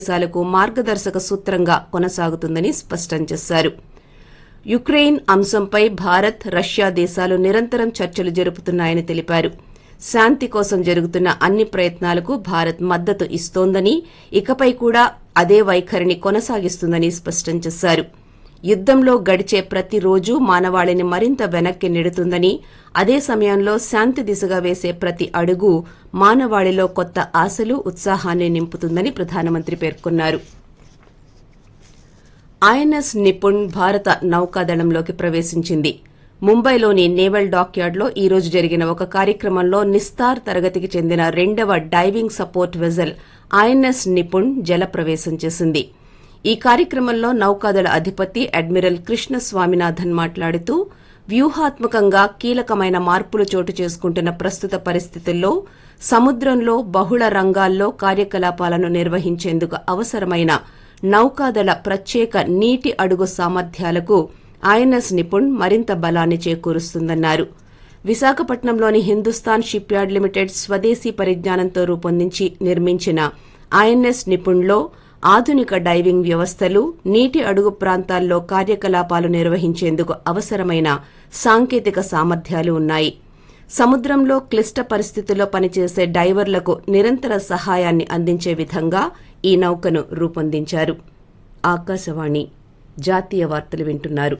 దేశాలకు మార్గదర్శక సూత్రంగా కొనసాగుతుందని స్పష్టం చేశారు యుక్రెయిన్ అంశంపై భారత్ రష్యా దేశాలు నిరంతరం చర్చలు జరుపుతున్నాయని తెలిపారు శాంతి కోసం జరుగుతున్న అన్ని ప్రయత్నాలకు భారత్ మద్దతు ఇస్తోందని ఇకపై కూడా అదే వైఖరిని కొనసాగిస్తుందని స్పష్టం చేశారు యుద్దంలో గడిచే ప్రతి రోజు మానవాళిని మరింత వెనక్కి నెడుతుందని అదే సమయంలో శాంతి దిశగా వేసే ప్రతి అడుగు మానవాళిలో కొత్త ఆశలు ఉత్సాహాన్ని నింపుతుందని ప్రధానమంత్రి పేర్కొన్నారు ఐఎన్ఎస్ నిపుణ్ భారత నౌకాదళంలోకి ప్రవేశించింది ముంబైలోని నేవల్ డాక్యార్డ్లో ఈ రోజు జరిగిన ఒక కార్యక్రమంలో నిస్తార్ తరగతికి చెందిన రెండవ diving support vessel INS Nipun జల ప్రవేశం చేసింది ఈ కార్యక్రమంలో నౌకాదళ అధిపతి అడ్మిరల్ కృష్ణ స్వామినాథన్ మాట్లాడుతూ వ్యూహాత్మకంగా కీలకమైన మార్పులు చోటు చేసుకుంటున్న ప్రస్తుత పరిస్థితుల్లో సముద్రంలో బహుళ రంగాల్లో కార్యకలాపాలను నిర్వహించేందుకు అవసరమైన నౌకాదళ ప్రత్యేక నీటి అడుగు సామర్థ్యాలకు ఐఎన్ఎస్ నిపుణ్ మరింత బలాన్ని చేకూరుస్తుందన్నారు విశాఖపట్నంలోని హిందుస్థాన్ షిప్ యార్డ్ లిమిటెడ్ స్వదేశీ పరిజ్ఞానంతో రూపొందించి నిర్మించిన ఐఎన్ఎస్ నిపుణ్లో ఆధునిక డైవింగ్ వ్యవస్థలు నీటి అడుగు ప్రాంతాల్లో కార్యకలాపాలు నిర్వహించేందుకు అవసరమైన సాంకేతిక సామర్థ్యాలు ఉన్నాయి సముద్రంలో క్లిష్ట పరిస్థితుల్లో పనిచేసే డైవర్లకు నిరంతర సహాయాన్ని అందించే విధంగా ఈ నౌకను రూపొందించారు ఆకాశవాణి జాతీయ వార్తలు వింటున్నారు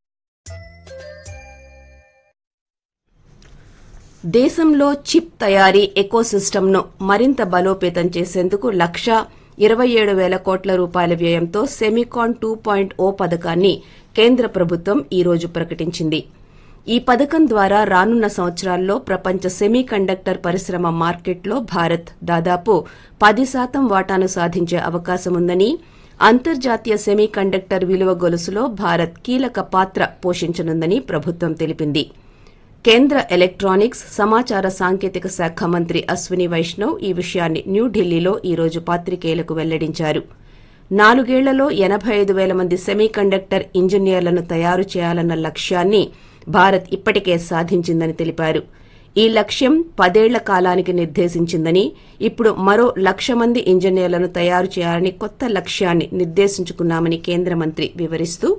దేశంలో చిప్ తయారీ ఎకోసిస్టమ్ను మరింత బలోపేతం చేసేందుకు లక్ష ఇరవై ఏడు వేల కోట్ల రూపాయల వ్యయంతో సెమికాన్ టూ పాయింట్ ఓ పథకాన్ని కేంద్ర ప్రభుత్వం ఈ రోజు ప్రకటించింది ఈ పథకం ద్వారా రానున్న సంవత్సరాల్లో ప్రపంచ సెమీ కండక్టర్ పరిశ్రమ మార్కెట్లో భారత్ దాదాపు పది శాతం వాటాను సాధించే అవకాశముందని అంతర్జాతీయ సెమీ కండక్టర్ విలువ గొలుసులో భారత్ కీలక పాత్ర పోషించనుందని ప్రభుత్వం తెలిపింది కేంద్ర ఎలక్ట్రానిక్స్ సమాచార సాంకేతిక శాఖ మంత్రి అశ్విని వైష్ణవ్ ఈ విషయాన్ని న్యూఢిల్లీలో ఈ రోజు పాత్రికేయులకు వెల్లడించారు నాలుగేళ్లలో ఎనబై ఐదు వేల మంది సెమీ కండక్టర్ ఇంజనీర్లను తయారు చేయాలన్న లక్ష్యాన్ని భారత్ ఇప్పటికే సాధించిందని తెలిపారు ఈ లక్ష్యం పదేళ్ల కాలానికి నిర్దేశించిందని ఇప్పుడు మరో లక్ష మంది ఇంజనీర్లను తయారు చేయాలని కొత్త లక్ష్యాన్ని నిర్దేశించుకున్నామని కేంద్ర మంత్రి వివరిస్తూ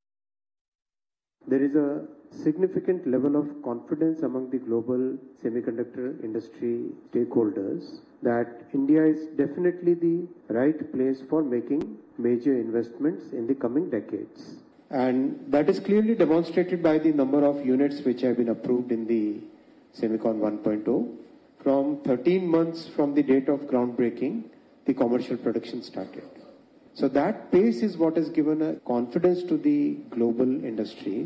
There is a significant level of confidence among the global semiconductor industry stakeholders that India is definitely the right place for making major investments in the coming decades. And that is clearly demonstrated by the number of units which have been approved in the Semicon 1.0. From 13 months from the date of groundbreaking, the commercial production started. So that pace is what has given a confidence to the global industry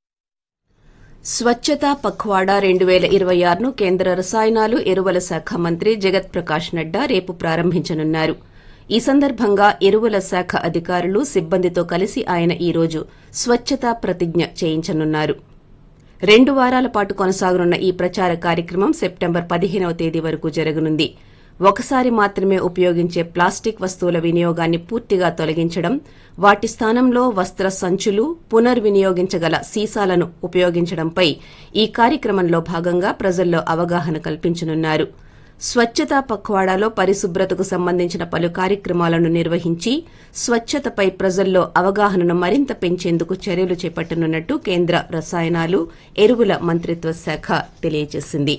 స్వచ్ఛతా పఖ్వాడా రెండు వేల ఇరవై ఆరును కేంద్ర రసాయనాలు ఎరువుల శాఖ మంత్రి జగత్ ప్రకాష్ నడ్డా రేపు ప్రారంభించనున్నారు ఈ సందర్భంగా ఎరువుల శాఖ అధికారులు సిబ్బందితో కలిసి ఆయన ఈ రోజు స్వచ్ఛతా ప్రతిజ్ఞ చేయించనున్నారు రెండు వారాల పాటు కొనసాగనున్న ఈ ప్రచార కార్యక్రమం సెప్టెంబర్ పదిహేనవ తేదీ వరకు జరగనుంది ఒకసారి మాత్రమే ఉపయోగించే ప్లాస్టిక్ వస్తువుల వినియోగాన్ని పూర్తిగా తొలగించడం వాటి స్థానంలో వస్త్ర సంచులు పునర్వినియోగించగల సీసాలను ఉపయోగించడంపై ఈ కార్యక్రమంలో భాగంగా ప్రజల్లో అవగాహన కల్పించనున్నారు స్వచ్ఛతా పఖ్వాడాలో పరిశుభ్రతకు సంబంధించిన పలు కార్యక్రమాలను నిర్వహించి స్వచ్ఛతపై ప్రజల్లో అవగాహనను మరింత పెంచేందుకు చర్యలు చేపట్టనున్నట్టు కేంద్ర రసాయనాలు ఎరువుల మంత్రిత్వ శాఖ తెలియజేసింది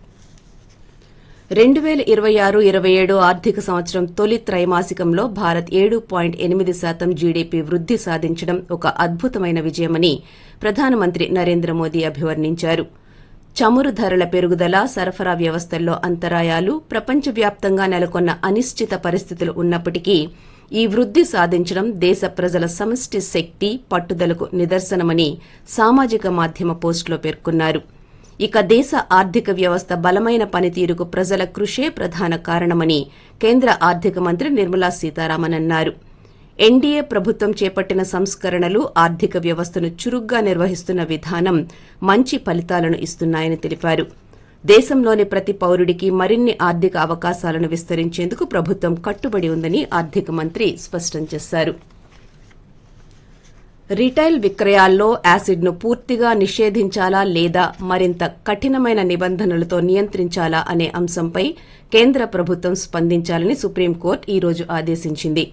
రెండు పేల ఇరవై ఆరు ఇరవై ఏడు ఆర్థిక సంవత్సరం తొలి త్రైమాసికంలో భారత్ ఏడు పాయింట్ ఎనిమిది శాతం జీడీపీ వృద్ది సాధించడం ఒక అద్భుతమైన విజయమని ప్రధానమంత్రి నరేంద్ర మోదీ అభివర్ణించారు చమురు ధరల పెరుగుదల సరఫరా వ్యవస్థల్లో అంతరాయాలు ప్రపంచవ్యాప్తంగా నెలకొన్న అనిశ్చిత పరిస్థితులు ఉన్నప్పటికీ ఈ వృద్ది సాధించడం దేశ ప్రజల సమష్టి శక్తి పట్టుదలకు నిదర్శనమని సామాజిక మాధ్యమ పోస్టులో పేర్కొన్నారు ఇక దేశ ఆర్థిక వ్యవస్థ బలమైన పనితీరుకు ప్రజల కృషే ప్రధాన కారణమని కేంద్ర ఆర్థిక మంత్రి నిర్మలా సీతారామన్ అన్నారు ఎన్డీఏ ప్రభుత్వం చేపట్టిన సంస్కరణలు ఆర్థిక వ్యవస్థను చురుగ్గా నిర్వహిస్తున్న విధానం మంచి ఫలితాలను ఇస్తున్నాయని తెలిపారు దేశంలోని ప్రతి పౌరుడికి మరిన్ని ఆర్థిక అవకాశాలను విస్తరించేందుకు ప్రభుత్వం కట్టుబడి ఉందని ఆర్థిక మంత్రి స్పష్టం చేశారు రిటైల్ విక్రయాల్లో యాసిడ్ను పూర్తిగా నిషేధించాలా లేదా మరింత కఠినమైన నిబంధనలతో నియంత్రించాలా అనే అంశంపై కేంద్ర ప్రభుత్వం స్పందించాలని సుప్రీంకోర్టు ఈ రోజు ఆదేశించింది